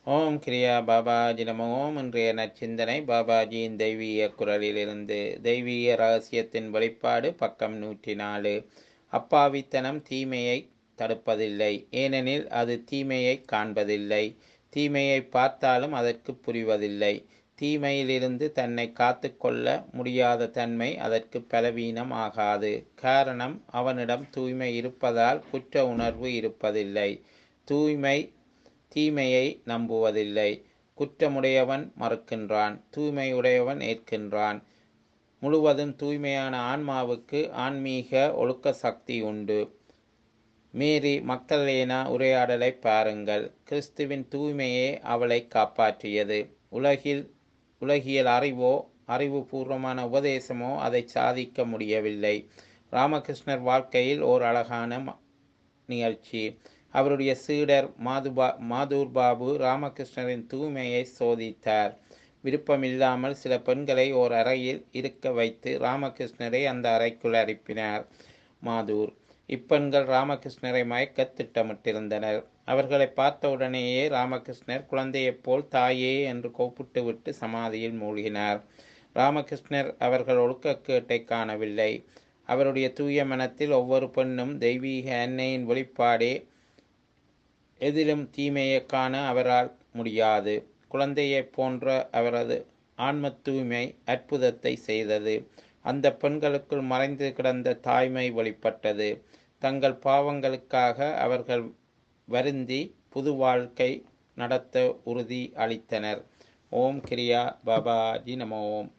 ஓம் கிரியா பாபாஜி நம ஓம் இன்றைய நற்சிந்தனை பாபாஜியின் தெய்வீக குரலிலிருந்து தெய்வீக ரகசியத்தின் வெளிப்பாடு பக்கம் நூற்றி நாலு அப்பாவித்தனம் தீமையை தடுப்பதில்லை ஏனெனில் அது தீமையை காண்பதில்லை தீமையை பார்த்தாலும் அதற்கு புரிவதில்லை தீமையிலிருந்து தன்னை காத்து கொள்ள முடியாத தன்மை அதற்கு பலவீனம் ஆகாது காரணம் அவனிடம் தூய்மை இருப்பதால் குற்ற உணர்வு இருப்பதில்லை தூய்மை தீமையை நம்புவதில்லை குற்றமுடையவன் மறுக்கின்றான் தூய்மையுடையவன் ஏற்கின்றான் முழுவதும் தூய்மையான ஆன்மாவுக்கு ஆன்மீக ஒழுக்க சக்தி உண்டு மேரி மக்தலேனா உரையாடலை பாருங்கள் கிறிஸ்துவின் தூய்மையே அவளை காப்பாற்றியது உலகில் உலகியல் அறிவோ அறிவுபூர்வமான உபதேசமோ அதை சாதிக்க முடியவில்லை ராமகிருஷ்ணர் வாழ்க்கையில் ஓர் அழகான நிகழ்ச்சி அவருடைய சீடர் மாதுபா மாதூர் பாபு ராமகிருஷ்ணரின் தூய்மையை சோதித்தார் விருப்பமில்லாமல் சில பெண்களை ஓர் அறையில் இருக்க வைத்து ராமகிருஷ்ணரை அந்த அறைக்குள் அனுப்பினார் மாதூர் இப்பெண்கள் ராமகிருஷ்ணரை மயக்க திட்டமிட்டிருந்தனர் அவர்களை பார்த்தவுடனேயே ராமகிருஷ்ணர் குழந்தையைப் போல் தாயே என்று கூப்பிட்டு விட்டு சமாதியில் மூழ்கினார் ராமகிருஷ்ணர் அவர்கள் ஒழுக்கக்கேட்டை காணவில்லை அவருடைய தூய மனத்தில் ஒவ்வொரு பெண்ணும் தெய்வீக அன்னையின் வெளிப்பாடே எதிலும் தீமையை காண அவரால் முடியாது குழந்தையைப் போன்ற அவரது ஆன்ம தூய்மை அற்புதத்தை செய்தது அந்த பெண்களுக்குள் மறைந்து கிடந்த தாய்மை வெளிப்பட்டது தங்கள் பாவங்களுக்காக அவர்கள் வருந்தி புது வாழ்க்கை நடத்த உறுதி அளித்தனர் ஓம் கிரியா பாபாஜி நம ஓம்